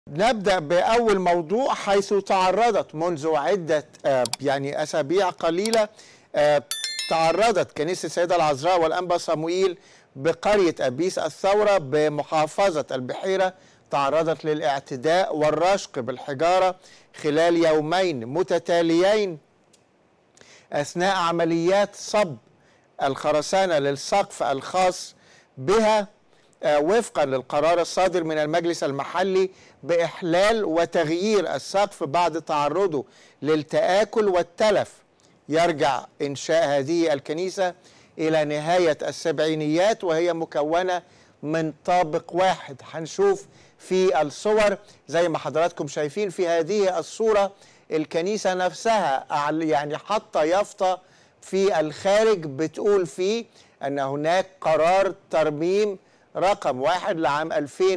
نبدأ بأول موضوع حيث تعرضت منذ عدة آه، يعني أسابيع قليلة آه، تعرضت كنيسة السيدة العذراء والأنبا صموئيل بقرية أبيس الثورة بمحافظة البحيرة تعرضت للاعتداء والرشق بالحجارة خلال يومين متتاليين أثناء عمليات صب الخرسانة للسقف الخاص بها آه، وفقا للقرار الصادر من المجلس المحلي بإحلال وتغيير السقف بعد تعرضه للتآكل والتلف يرجع إنشاء هذه الكنيسة إلى نهاية السبعينيات وهي مكونة من طابق واحد هنشوف في الصور زي ما حضراتكم شايفين في هذه الصورة الكنيسة نفسها أعل- يعني حاطة يافطة في الخارج بتقول فيه أن هناك قرار ترميم رقم واحد لعام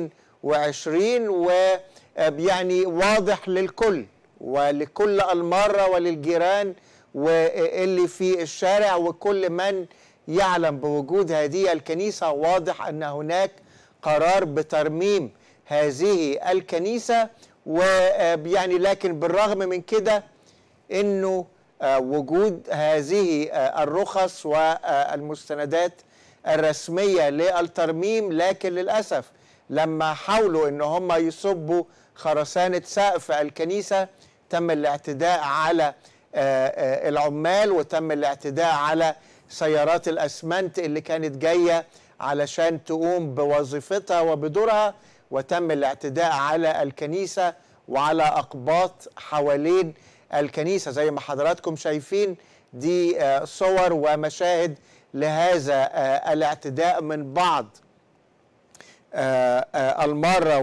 2020 ويعني واضح للكل ولكل المارة وللجيران واللي في الشارع وكل من يعلم بوجود هذه الكنيسة واضح أن هناك قرار بترميم هذه الكنيسة ويعني لكن بالرغم من كده انه آه، وجود هذه آه، الرخص والمستندات الرسميه للترميم لكن للاسف لما حاولوا ان هم يصبوا خرسانه سقف الكنيسه تم الاعتداء على آه، آه، العمال وتم الاعتداء على سيارات الاسمنت اللي كانت جايه علشان تقوم بوظيفتها وبدورها وتم الاعتداء على الكنيسه وعلى اقباط حوالين الكنيسه زي ما حضراتكم شايفين دي آه، صور ومشاهد لهذا آه، الاعتداء من بعض آه، آه، المارة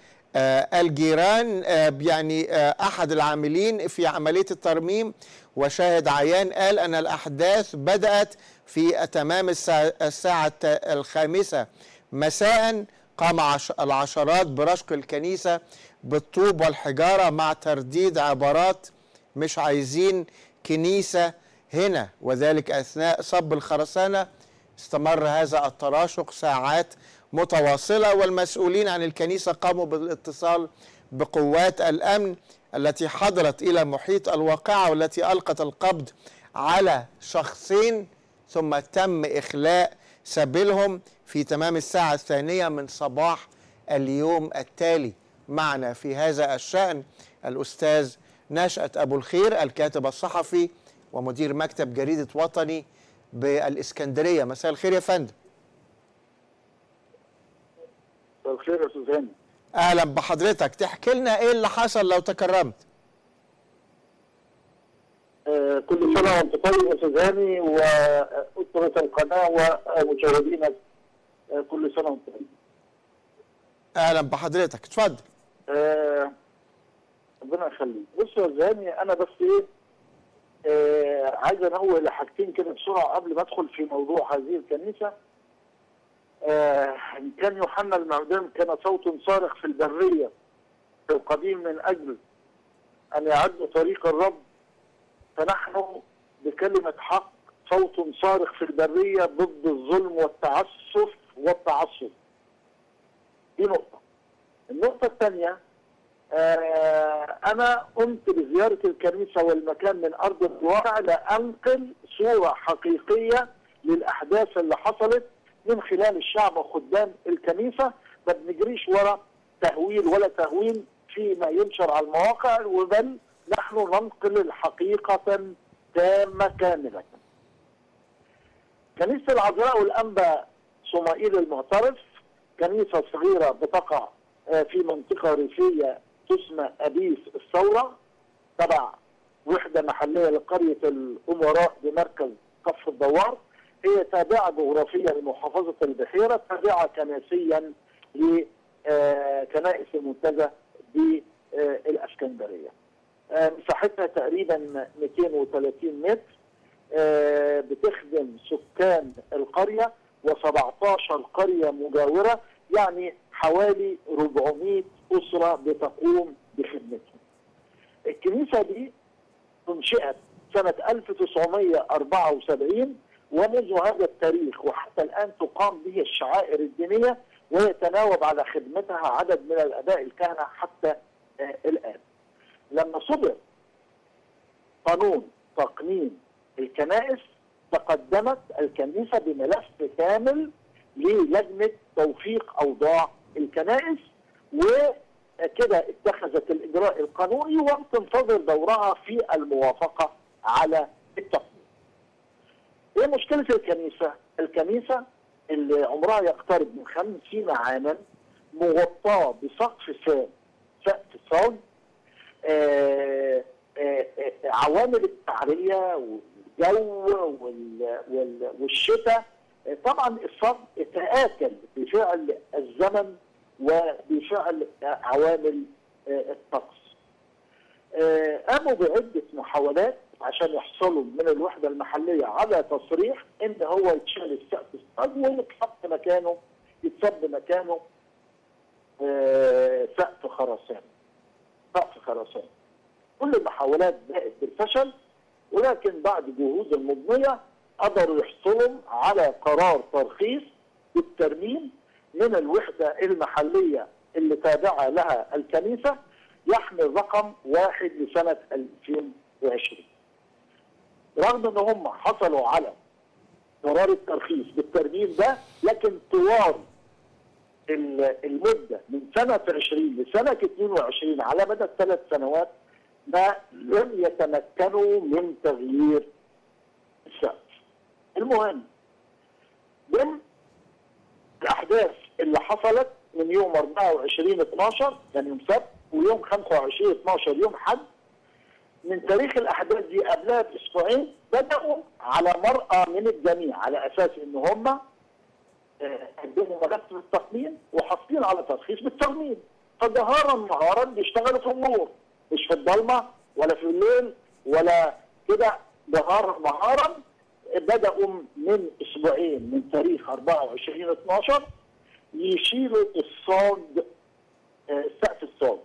والجيران يعني آه، أحد العاملين في عملية الترميم وشاهد عيان قال أن الأحداث بدأت في تمام الساعة, الساعة الخامسة مساء قام عش- العشرات برشق الكنيسة بالطوب والحجارة مع ترديد عبارات مش عايزين كنيسة هنا وذلك أثناء صب الخرسانة استمر هذا التراشق ساعات متواصلة والمسؤولين عن الكنيسة قاموا بالاتصال بقوات الأمن التي حضرت إلى محيط الواقعة والتي ألقت القبض على شخصين ثم تم إخلاء سبيلهم في تمام الساعة الثانية من صباح اليوم التالي معنا في هذا الشأن الأستاذ نشأت أبو الخير الكاتب الصحفي ومدير مكتب جريدة وطني بالإسكندرية مساء الخير يا فندم مساء الخير يا استاذ هاني أهلا بحضرتك تحكي لنا إيه اللي حصل لو تكرمت آه، كل سنه وانت طيب يا استاذ هاني واسره القناه ومشاهدينا آه، كل سنه وانت طيب أهلا بحضرتك اتفضل آه، ربنا يخليك بص يا استاذ هاني انا بس ايه آه، عايز انوه لحاجتين كده بسرعه قبل ما ادخل في موضوع هذه الكنيسه آه، كان يوحنا المعدان كان صوت صارخ في البريه في القديم من اجل ان يعد طريق الرب فنحن بكلمة حق صوت صارخ في البرية ضد الظلم والتعسف والتعصب دي نقطة النقطة الثانية آه أنا قمت بزيارة الكنيسة والمكان من أرض الواقع لأنقل صورة حقيقية للأحداث اللي حصلت من خلال الشعب وخدام الكنيسة ما بنجريش ورا تهويل ولا تهوين فيما ينشر على المواقع وبل نحن ننقل الحقيقة تامة كاملة كنيسة العذراء والأنبا صمائيل المعترف كنيسة صغيرة بتقع آه، في منطقة ريفية تسمى أبيس الثورة تبع وحدة محلية لقرية الأمراء بمركز كفر الدوار هي تابعة جغرافيا لمحافظة البحيرة تابعة كنسيا لكنائس المنتزه بالإسكندرية آه، مساحتها تقريبا 230 متر آه، بتخدم سكان القرية و17 قرية مجاورة يعني حوالي 400 أسرة بتقوم بخدمتهم الكنيسة دي انشئت سنة 1974 ومنذ هذا التاريخ وحتى الآن تقام به الشعائر الدينية ويتناوب على خدمتها عدد من الاباء الكهنه حتى آه، الان. لما صدر قانون تقنين الكنائس تقدمت الكنيسه بملف كامل للجنه توثيق اوضاع الكنائس وكده اتخذت الاجراء القانوني وتنتظر دورها في الموافقه على التقنين. ايه مشكله الكنيسه؟ الكنيسه اللي عمرها يقترب من 50 عاما مغطاه بسقف سام سقف صاج آه، آه، آه، عوامل التعريه والجو وال- وال- والشتاء آه، طبعا الصاج تآكل بفعل الزمن وبفعل آه، عوامل آه، الطقس آه، قاموا بعدة محاولات عشان يحصلوا من الوحدة المحلية على تصريح ان هو يتشال السقف الصاج ويتحط مكانه يتسب مكانه آه، سقف خرساني سقف خرساني كل المحاولات باءت بالفشل ولكن بعد جهود المضنية قدروا يحصلوا على قرار ترخيص بالترميم من الوحدة المحلية اللي تابعة لها الكنيسة يحمل رقم واحد لسنة 2020 رغم ان هم حصلوا على قرار الترخيص بالترميم ده لكن طوال ال- المدة من سنة 20 لسنة 22 على مدى الثلاث سنوات ما لم يتمكنوا من تغيير السقف المهم من الأحداث اللي حصلت من يوم 24 12 كان يوم سبت ويوم 25 12 يوم حد من تاريخ الاحداث دي قبلها باسبوعين بداوا على مرأى من الجميع على اساس ان هم آه، قدموا ملف للتقنين وحاصلين على ترخيص بالتقنين فجهارا نهارا بيشتغلوا في النور مش في الضلمه ولا في الليل ولا كده جهارا نهارا بداوا من اسبوعين من تاريخ 24 12 يشيلوا الصاج آه، سقف الصاج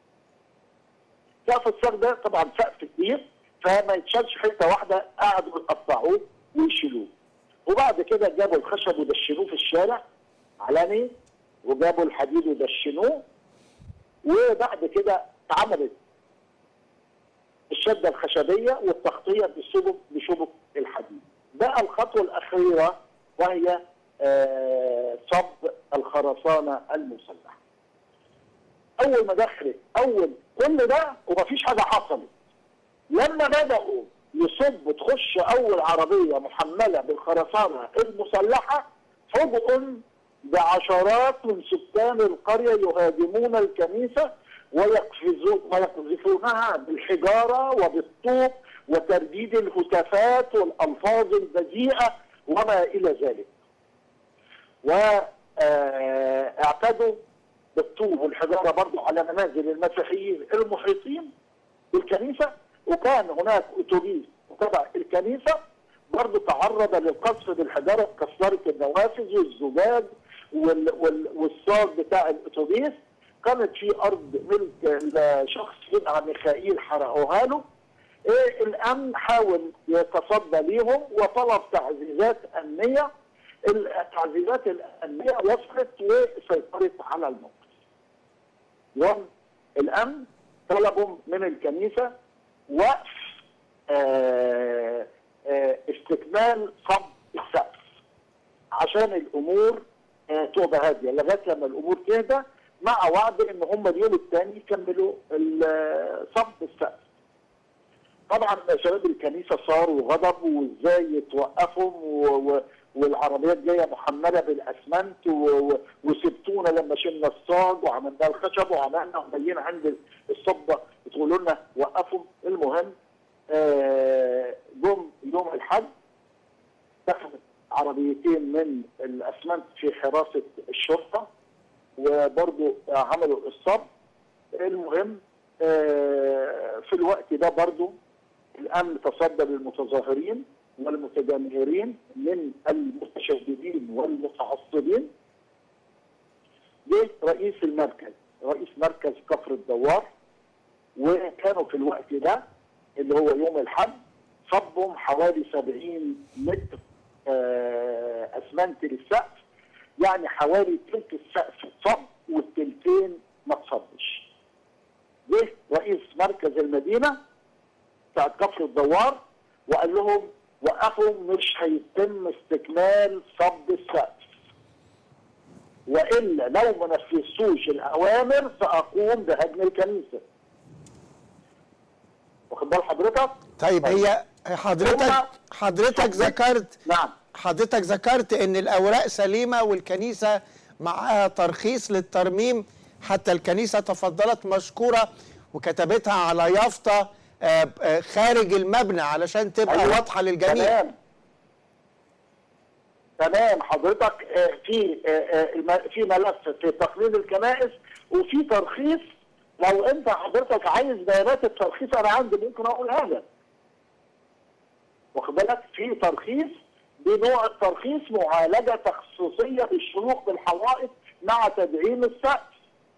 سقف الصاج ده طبعا سقف كبير فما يتشالش حته واحده قعدوا يقطعوه ويشيلوه وبعد كده جابوا الخشب ودشنوه في الشارع علني وجابوا الحديد ودشنوه وبعد كده اتعملت الشده الخشبيه والتغطيه بشبك بشبك الحديد. بقى الخطوه الاخيره وهي آه، صب الخرسانه المسلحه. اول ما دخلت اول كل ده ومفيش حاجه حصلت. لما بداوا يصبوا تخش اول عربيه محمله بالخرسانه المسلحه فوجئوا بعشرات من سكان القريه يهاجمون الكنيسه ويقفزون ويقذفونها بالحجاره وبالطوب وترديد الهتافات والالفاظ البذيئه وما الى ذلك. واعتدوا بالطوب والحجاره برضو على منازل المسيحيين المحيطين بالكنيسه وكان هناك اتوبيس تبع الكنيسه برضه تعرض للقصف بالحجاره كسرت النوافذ والزجاج وال وال والصاج بتاع الاتوبيس كانت في ارض ملك الشخص يدعى ميخائيل حرقوها له إيه الامن حاول يتصدى ليهم وطلب تعزيزات امنيه التعزيزات الامنيه وصلت وسيطرت على الموقف. يوم الامن طلبوا من الكنيسه وقف آه، آه، استكمال صب السقف عشان الامور آه، تبقى هاديه لغايه لما الامور تهدى مع وعد ان هم اليوم الثاني يكملوا ال- صب السقف. طبعا شباب الكنيسه صاروا غضب وازاي توقفهم و- و- والعربيات جايه محمله بالاسمنت و- و- وسبتونا لما شلنا الصاج وعملنا الخشب وعملنا وجايين عند الصبه بتقولوا لنا وقفوا المهم آه، جم يوم الحد دخلت عربيتين من الاسمنت في حراسه الشرطه وبرضو عملوا الصب المهم آه، في الوقت ده برضو الامن تصدى للمتظاهرين والمتجمهرين من المتشددين والمتعصبين جه رئيس المركز رئيس مركز كفر الدوار وكانوا في الوقت ده اللي هو يوم الحد صبهم حوالي 70 متر آه، اسمنت للسقف يعني حوالي تلت السقف اتصب والتلتين ما اتصبش جه رئيس مركز المدينه بتاع كفر الدوار وقال لهم وقفوا مش هيتم استكمال صب السقف والا لو ما نفذتوش الاوامر ساقوم بهدم الكنيسه واخد بال حضرتك؟ طيب هي حضرتك هما- حضرتك ذكرت نعم حضرتك ذكرت ان الاوراق سليمه والكنيسه معاها ترخيص للترميم حتى الكنيسه تفضلت مشكوره وكتبتها على يافطه آه، آه، خارج المبنى علشان تبقى أيوة. واضحه للجميع تمام تمام حضرتك آه، في آه، آه، الم- في ملف في تقليد الكنائس وفي ترخيص لو انت حضرتك عايز بيانات الترخيص انا عندي ممكن اقولها لك واخد بالك في ترخيص بنوع الترخيص معالجه تخصصيه للشروق بالحوائط مع تدعيم السقف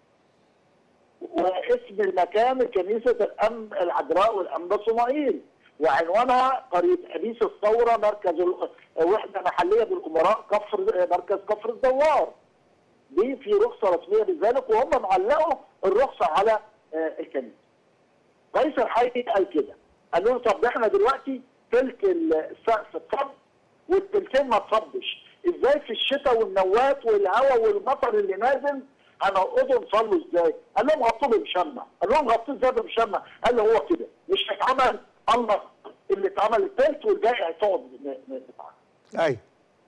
واسم المكان كنيسة الأم العذراء والأنبا صمائيل وعنوانها قرية أبيس الثورة مركز ال- وحدة محلية بالأمراء كفر مركز كفر الدوار دي في رخصة رسمية بذلك وهم معلقوا الرخصة على آه، الكنيسة رئيس الحي قال كده قال لهم طب احنا دلوقتي تلك السقف اتصب والتلتين ما اتصبش ازاي في الشتاء والنوات والهواء والمطر اللي نازل هنقعدوا نصلوا ازاي؟ قال لهم غطوه بمشمع، قال لهم غطوه ازاي بمشمع؟ قال له هو كده مش هيتعمل الله اللي اتعمل التالت والباقي هتقعد ن- ن- نتعامل. ايوه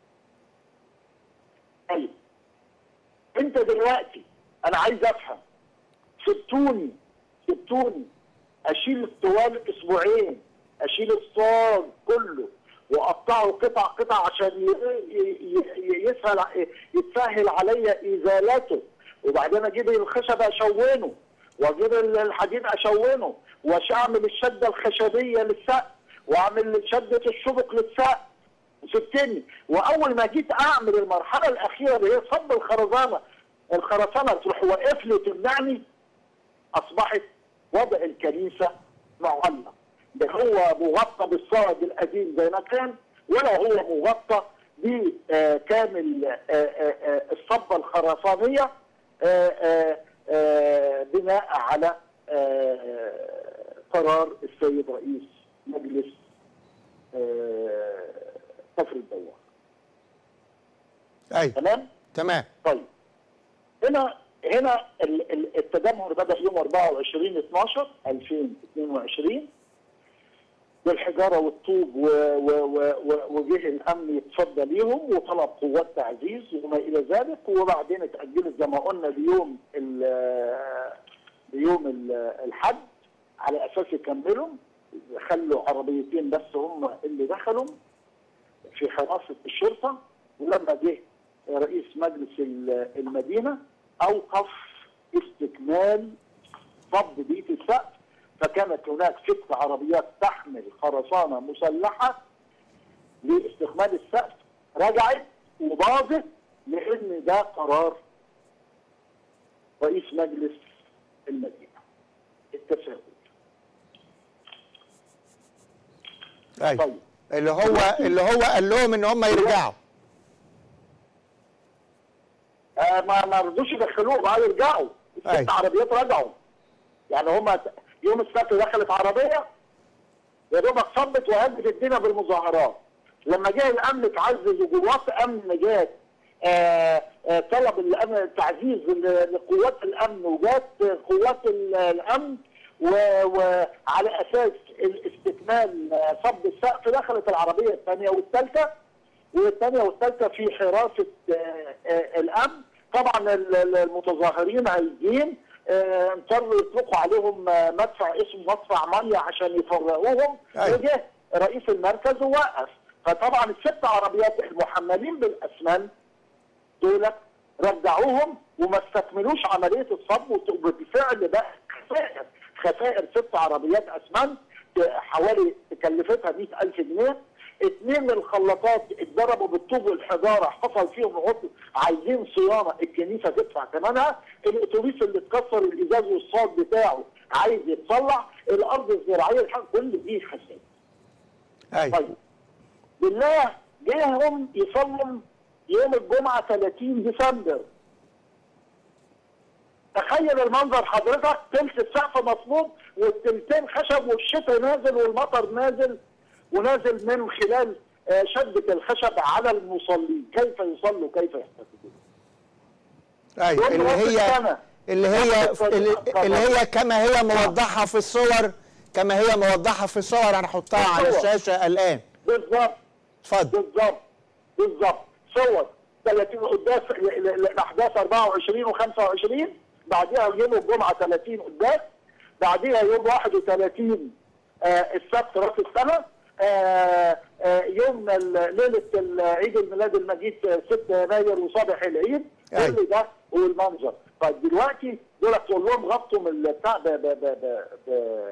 طيب انت دلوقتي انا عايز افهم سبتوني سبتوني اشيل الطوال اسبوعين اشيل الصاج كله واقطعه قطع قطع عشان ي- ي- ي- يسهل ع- يتسهل عليا ازالته وبعدين اجيب الخشب اشونه واجيب ال- الحديد اشونه واعمل الشده الخشبيه للسقف واعمل شده الشبك للسقف سبتني واول ما جيت اعمل المرحله الاخيره اللي هي صب الخرزانه الخرسانه تروح واقف لي تمنعني اصبحت وضع الكنيسه معلق ده هو مغطى بالصاج القديم زي ما كان ولا هو مغطى بكامل آه، آه، آه، الصبه الخرسانيه آه، آه، آه، بناء على آه، قرار السيد رئيس مجلس آه، كفر الدوار ايوه تمام؟ تمام طيب هنا هنا ال- ال- التدمر بدا يوم 24 12 2022 بالحجاره والطوب و- و- و- و- وجه الامن يتصدى ليهم وطلب قوات تعزيز وما الى ذلك وبعدين اتاجلت زي ما قلنا ليوم ال- ليوم ال- الحد على اساس يكملوا خلوا عربيتين بس هم اللي دخلوا في حراسه الشرطه ولما جه رئيس مجلس ال- المدينه اوقف استكمال صب بيت السقف فكانت هناك ست عربيات تحمل خرسانه مسلحه لاستكمال السقف رجعت وباظت لان ده قرار رئيس مجلس المدينه التساؤل ايوه طيب اللي هو اللي هو قال لهم ان هم يرجعوا آه ما ما رضوش يدخلوه بقى يرجعوا الست أيوة. عربيات رجعوا يعني هما يوم السبت دخلت عربيه يا دوبك صبت وهدت الدنيا بالمظاهرات لما جه الامن تعزز وجوات امن جات آه آه طلب الامن التعزيز ل- لقوات الامن وجات قوات ال- الامن و- وعلى اساس الاستكمال آه، صب السقف دخلت العربيه الثانيه والثالثه والثانيه والثالثه في حراسه آه، آه، الامن طبعا ال- ال- المتظاهرين هايجين آه، اضطروا يطلقوا عليهم آه، مدفع اسمه مدفع ميه عشان يفرقوهم أيوة. وجه رئيس المركز ووقف فطبعا الست عربيات المحملين بالاسمنت دولت رجعوهم وما استكملوش عمليه الصب وت- وبالفعل بقى خسائر خسائر ست عربيات اسمنت حوالي كلفتها 100000 جنيه اثنين من الخلاطات اتضربوا بالطوب والحجاره حصل فيهم عطل عايزين صيانه الكنيسه تدفع ثمنها الاتوبيس اللي اتكسر الازاز والصاج بتاعه عايز يتصلح الارض الزراعيه الحاجة كل دي خسائر ايوه طيب بالله جاهم يصلوا يوم الجمعه 30 ديسمبر تخيل المنظر حضرتك تلت السقف مصموم والتلتين خشب والشتاء نازل والمطر نازل ونازل من خلال آه، شدة الخشب على المصلين كيف يصلوا كيف يحتفلون ايوه يوم اللي راس هي السنة. اللي هي اللي, اللي هي كما هي موضحه في الصور كما هي موضحه في الصور انا هحطها على الصور. الشاشه الان بالظبط اتفضل بالظبط بالظبط صور 30 قداس ال- ال- الاحداث 24 و25 بعديها يوم الجمعه 30 قداس بعديها يوم 31 آه السبت راس السنه آه آه يوم ال- ليله ال- عيد الميلاد المجيد آه، 6 يناير وصباح العيد أيوة. كل ده والمنظر طيب دلوقتي دول تقول لهم غطوا من البتاع ب- ب- ب- ب-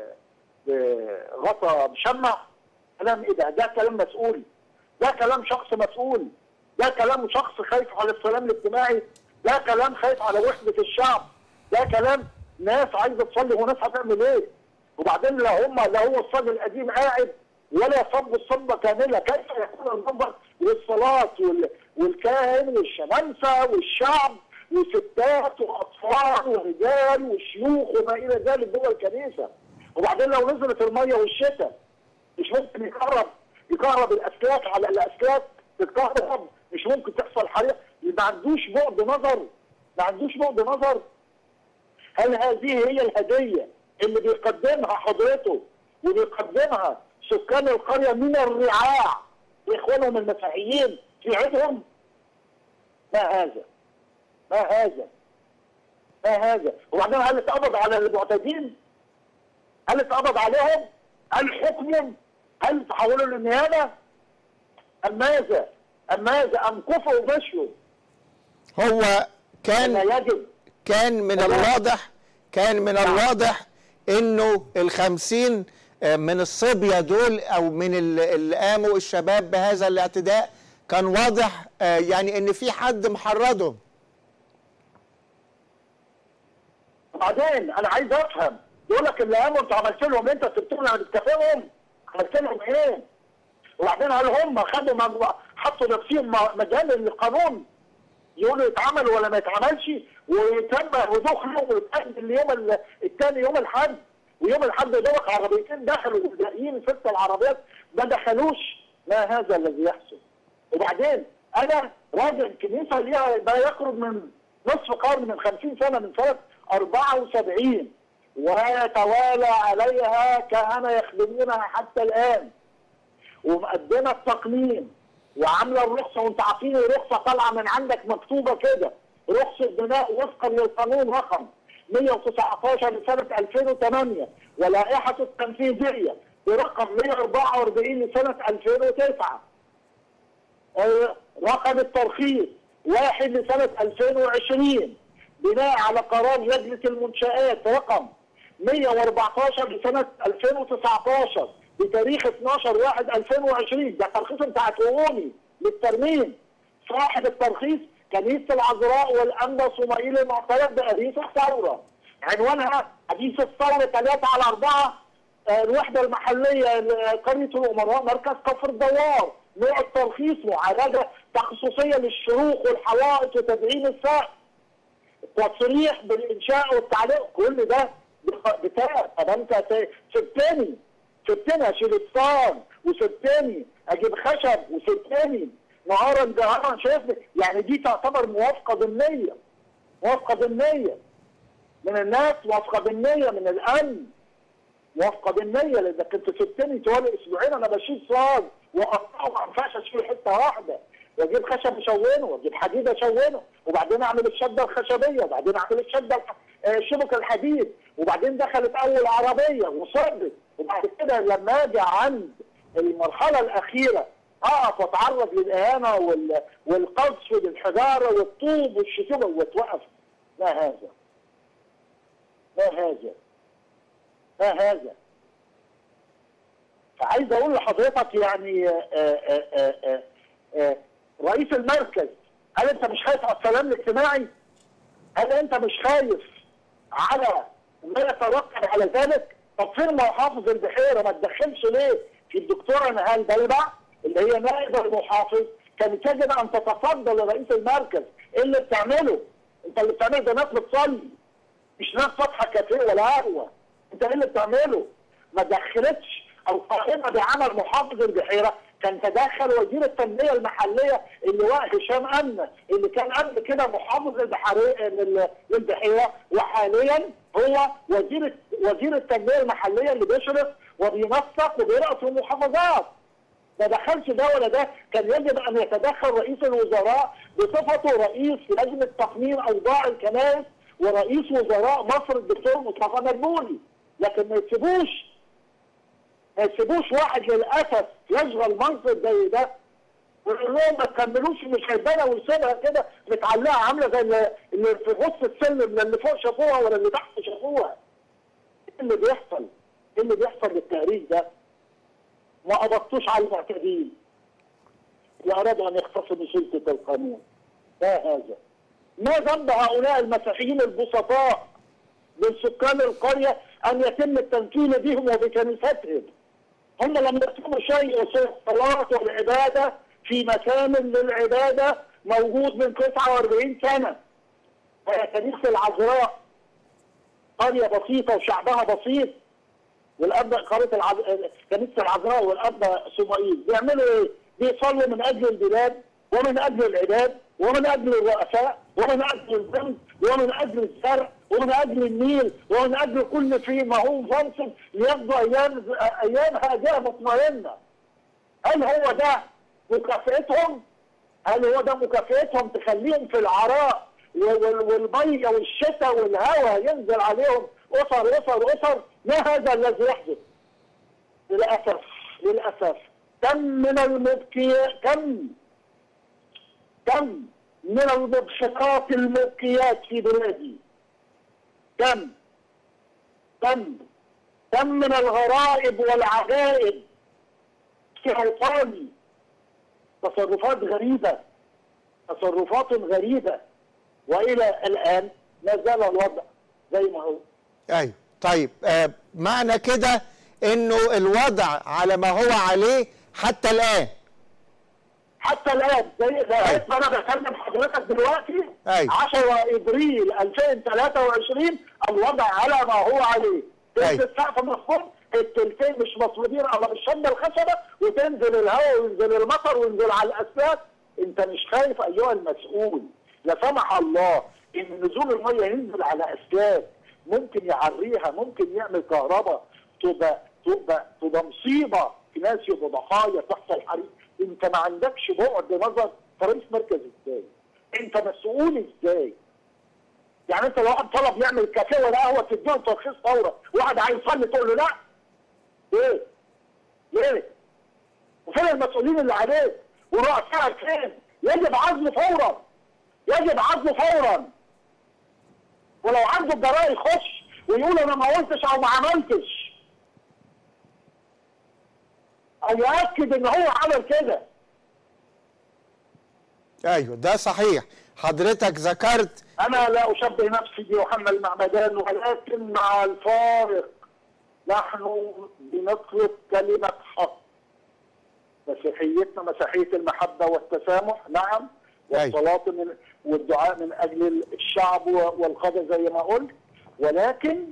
ب- بغطا مشمع كلام ايه ده؟ ده كلام مسؤول ده كلام شخص مسؤول ده كلام شخص خايف على السلام الاجتماعي ده كلام خايف على وحدة الشعب ده كلام ناس عايزة تصلي وناس هتعمل ايه وبعدين لا هم لا هو الصلي القديم قاعد ولا يصب الصبة كاملة كيف يكون المنظر والصلاة وال... والكاهن والشمامسة والشعب وستات واطفال ورجال وشيوخ وما الى ذلك جوه الكنيسة وبعدين لو نزلت المية والشتاء مش ممكن يكهرب يكهرب الاسلاك على الاسلاك تتكهرب مش ممكن تحصل حريقه ما عندوش بعد نظر ما عندوش بعد نظر هل هذه هي الهديه اللي بيقدمها حضرته وبيقدمها سكان القريه من الرعاع لاخوانهم المسيحيين في عيدهم ما هذا ما هذا ما هذا وبعدين هل اتقبض على المعتدين هل اتقبض عليهم؟ هل حكمهم؟ هل تحولوا للنيابه؟ أم ماذا؟ أم ماذا؟ أم كفوا ومشوا؟ هو كان لا يجب كان من تمام. الواضح كان من نعم. الواضح انه الخمسين آه، من الصبية دول او من ال- اللي قاموا الشباب بهذا الاعتداء كان واضح آه، يعني ان في حد محرضهم وبعدين أنا عايز أفهم يقول لك اللي قاموا أنت عملت لهم أنت سبت لهم أنا بتكافئهم عملت لهم إيه؟ وبعدين هل هم خدوا مجموعة- حطوا نفسهم م- مجال للقانون يقولوا يتعمل ولا ما يتعملش ويتم ودخلوا ويتأجل اليوم ال- الثاني يوم الحد ويوم الحد دوك عربيتين دخلوا والباقيين ست العربيات ما دخلوش ما هذا الذي يحصل وبعدين انا راجل كنيسه ليها ما يقرب من نصف قرن من 50 سنه من سنه 74 ويتوالى عليها كهنه يخدمونها حتى الان ومقدمه التقنين وعامله الرخصه وانت عارفين الرخصه طالعه من عندك مكتوبه كده رخصه بناء وفقا للقانون رقم 119 لسنه 2008 ولائحه التنفيذيه برقم 144 لسنه 2009 آه، رقم الترخيص واحد لسنة 2020 بناء على قرار لجنة المنشآت رقم 114 لسنة 2019 بتاريخ 12 1 2020 ده ترخيص بتاع تقومي للترميم صاحب الترخيص كنيسة العذراء والأنبا صمائيل المعترف بحديث الثورة عنوانها حديث الثورة 3 على 4 آه، الوحدة المحلية لقرية الأمراء مركز كفر الدوار نوع الترخيص معالجة تخصصية للشروخ والحوائط وتدعيم السقف تصريح بالإنشاء والتعليق كل ده بخ- بتاع طب أنت ت- سبتني سبتني أشيل الصان وسبتني أجيب خشب وسبتني نهارا جهارا شايفني يعني دي تعتبر موافقة ضمنية موافقة ضمنية من الناس موافقة ضمنية من الأمن موافقه بالنيه لانك انت سبتني طوال اسبوعين انا بشيل صاج واقطعه ما ينفعش اشيل حته واحده واجيب خشب اشونه واجيب حديد اشونه وبعدين اعمل الشده الخشبيه وبعدين اعمل الشده الح- آه، شبك الحديد وبعدين دخلت اول عربيه وصبت وبعد كده لما اجي عند المرحله الاخيره اقف واتعرض للاهانه وال- والقذف بالحجاره والطوب والشتيمه واتوقف ما هذا ما هذا ما هذا فعايز اقول لحضرتك يعني آه، آه، آه، آه، آه، رئيس المركز هل انت مش خايف على السلام الاجتماعي؟ هل انت مش خايف على ما يترتب على ذلك؟ طب فين محافظ البحيره ما تدخلش ليه في الدكتوره نهال بلبع اللي هي نائب المحافظ كانت يجب ان تتفضل رئيس المركز ايه اللي بتعمله؟ انت اللي بتعمله ده ناس بتصلي مش ناس فاتحه كافيه ولا قهوه انت ايه اللي بتعمله؟ ما دخلتش القائمه بعمل محافظ البحيره كان تدخل وزير التنميه المحليه اللي هو هشام امنه اللي كان قبل كده محافظ البحريه لل- للبحيره وحاليا هو وزير وزير التنميه المحليه اللي بيشرف وبينسق وبيرأس المحافظات ما دخلش ده ولا ده كان يجب ان يتدخل رئيس الوزراء بصفته رئيس لجنه تصميم اوضاع الكنائس ورئيس وزراء مصر الدكتور مصطفى مدبولي لكن ما يسيبوش ما يسيبوش واحد للاسف يشغل منصب زي ده ويقول لهم ما تكملوش مش هيبانها ويسيبها كده متعلقه عامله زي اللي- اللي في نص السلم لا اللي فوق شافوها ولا اللي تحت شافوها ايه اللي بيحصل؟ ايه اللي بيحصل للتهريج ده؟ ما قبضتوش على المعتدين وارادوا ان يختصموا سلطه القانون ما هذا؟ ما ذنب هؤلاء المسيحيين البسطاء من سكان القريه ان يتم التمكين بهم وبكنيستهم هم لم يكتبوا شيء يصير الصلاه والعباده في مكان للعباده موجود من 49 سنه وهي كنيسه العذراء قريه بسيطه وشعبها بسيط والاب قريه العز... كنيسه العذراء والاب صمائيل بيعملوا ايه؟ بيصلوا من اجل البلاد ومن اجل العباد ومن اجل الرؤساء ومن اجل الذنب ومن اجل الزرع ومن اجل النيل ومن اجل كل شيء ما هو منصب ليقضوا ايام ايام هادئه مطمئنه. هل هو ده مكافئتهم؟ هل هو ده مكافئتهم تخليهم في العراء وال- والميه والشتاء والهواء ينزل عليهم اسر اسر اسر ما هذا الذي يحدث؟ للاسف للاسف كم من المبكيات كم كم من المبسطات المبكيات في بلادي كم كم كم من الغرائب والعجائب في اوطاني تصرفات غريبه تصرفات غريبه والى الان ما زال الوضع زي ما هو ايوه طيب آه معنى كده انه الوضع على ما هو عليه حتى الان حتى الان زي لغايه ما انا بكلم حضرتك دلوقتي أيوة. 10 ابريل 2023 الوضع على ما هو عليه أيوة. تنزل السقف مفهوم التلتين مش مصلوبين على الشده الخشبه وتنزل الهواء وينزل المطر وينزل على الاسلاك انت مش خايف ايها المسؤول لا سمح الله ان نزول الميه ينزل على اسلاك ممكن يعريها ممكن يعمل كهرباء تبقى تبقى تبقى مصيبه في ناس يبقوا ضحايا تحصل حريق انت ما عندكش بعد نظر فرئيس مركز ازاي؟ انت مسؤول ازاي؟ يعني انت لو واحد طلب يعمل كافيه ولا قهوه تديهم ترخيص فورا، واحد عايز يصلي تقول له لا. ليه؟ ليه؟ وفين المسؤولين اللي عليك؟ ورؤسائك فين؟ يجب عزله فورا. يجب عزله فورا. ولو عنده الجراء يخش ويقول انا ما قلتش او ما عملتش. او ياكد ان هو عمل كده. ايوه ده صحيح حضرتك ذكرت انا لا اشبه نفسي بيوحنا المعمدان ولكن مع الفارق نحن بنطلب كلمه حق مسيحيتنا مسيحيه المحبه والتسامح نعم أيوة. والصلاه من والدعاء من اجل الشعب والقضاء زي ما قلت ولكن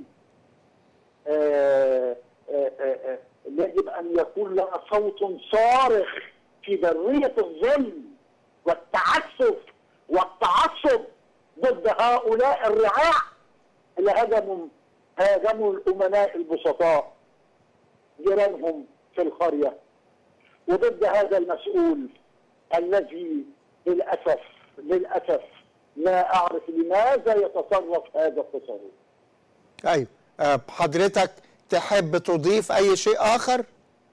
آه، آه، آه، آه، يجب ان يكون لنا صوت صارخ في بريه الظلم والتعسف والتعصب ضد هؤلاء الرعاع اللي هاجموا هاجموا الامناء البسطاء جيرانهم في القريه وضد هذا المسؤول الذي للاسف للاسف لا اعرف لماذا يتصرف هذا التصرف ايوه آه حضرتك تحب تضيف اي شيء اخر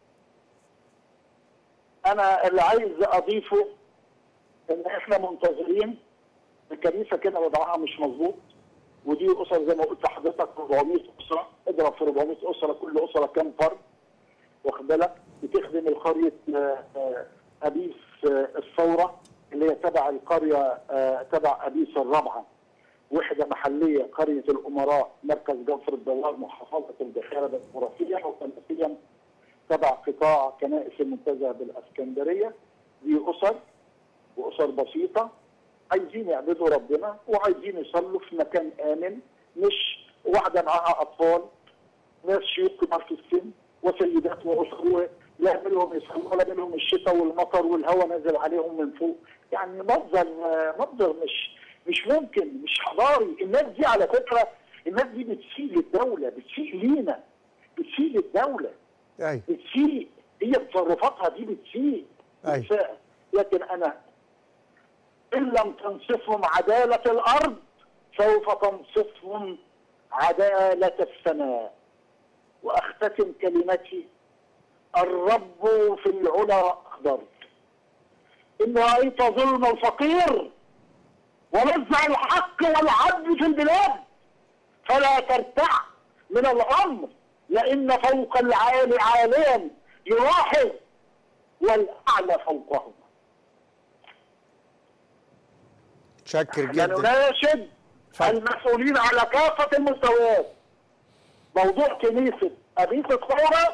انا اللي عايز اضيفه ان احنا منتظرين الكنيسه كده وضعها مش مظبوط ودي اسر زي ما قلت لحضرتك 400 اسره اضرب في 400 اسره كل اسره كام فرد واخد بالك بتخدم القريه آه، آه، ابيس آه، الثوره اللي هي تبع القريه آه، تبع ابيس الرابعه وحده محليه قريه الامراء مركز جفر الدوار محافظه البحيره الديمقراطيه وكنسيا تبع قطاع كنائس المنتزه بالاسكندريه دي اسر واسر بسيطه عايزين يعبدوا ربنا وعايزين يصلوا في مكان امن مش واحده معاها اطفال ناس شيوخ كبار في السن وسيدات واسر لا منهم يصلوا ولا منهم الشتاء والمطر والهواء نازل عليهم من فوق يعني منظر منظر مش مش ممكن مش حضاري الناس دي على فكره الناس دي بتسيء للدوله بتسيء لينا بتسيء للدوله ايوه بتسيء هي تصرفاتها دي بتسيء أيوة. بتساء. لكن انا ان لم تنصفهم عداله الارض سوف تنصفهم عداله السماء واختتم كلمتي الرب في العلا اقدر ان رايت ظلم الفقير ونزع الحق والعدل في البلاد فلا ترتع من الامر لان فوق العالي عاليا يلاحظ والاعلى فوقهما متشكر احنا جدا نناشد اتفضل. المسؤولين على كافه المستويات موضوع كنيسه ابيس الثوره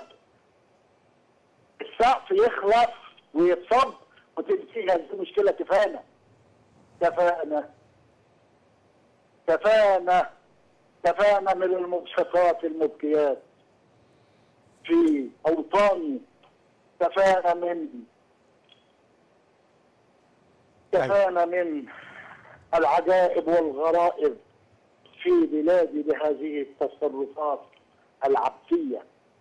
السقف يخلص ويتصب وتنتهي هذه المشكله كفانا كفانا كفانا كفانا من المبسطات المبكيات في اوطاني كفانا من كفانا من العجائب والغرائب في بلادي بهذه التصرفات العبثيه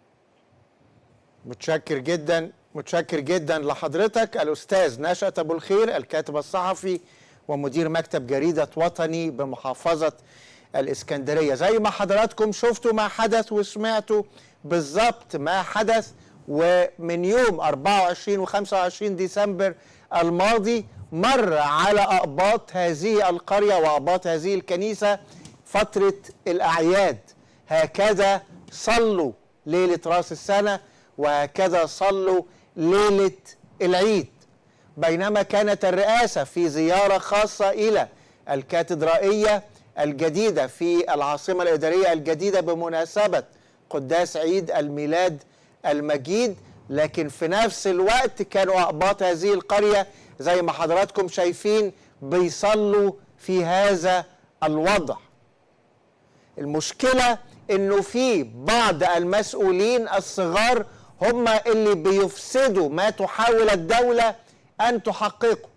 متشكر جدا متشكر جدا لحضرتك الاستاذ نشأت ابو الخير الكاتب الصحفي ومدير مكتب جريده وطني بمحافظه الاسكندريه زي ما حضراتكم شفتوا ما حدث وسمعتوا بالظبط ما حدث ومن يوم 24 و25 ديسمبر الماضي مر على اقباط هذه القريه واقباط هذه الكنيسه فتره الاعياد هكذا صلوا ليله راس السنه وهكذا صلوا ليله العيد بينما كانت الرئاسه في زياره خاصه الى الكاتدرائيه الجديده في العاصمه الاداريه الجديده بمناسبه قداس عيد الميلاد المجيد لكن في نفس الوقت كانوا اقباط هذه القريه زي ما حضراتكم شايفين بيصلوا في هذا الوضع المشكله انه في بعض المسؤولين الصغار هم اللي بيفسدوا ما تحاول الدوله ان تحققه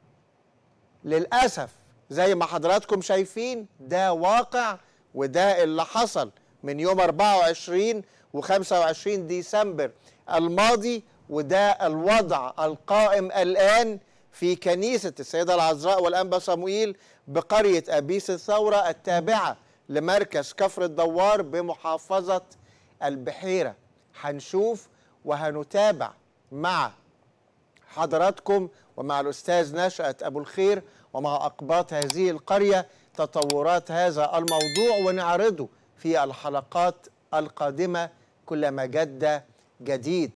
للاسف زي ما حضراتكم شايفين ده واقع وده اللي حصل من يوم 24 و25 ديسمبر الماضي وده الوضع القائم الان في كنيسه السيده العذراء والانبا صموئيل بقريه ابيس الثوره التابعه لمركز كفر الدوار بمحافظه البحيره هنشوف وهنتابع مع حضراتكم ومع الأستاذ نشأت أبو الخير ومع أقباط هذه القرية تطورات هذا الموضوع ونعرضه في الحلقات القادمة كلما جد جديد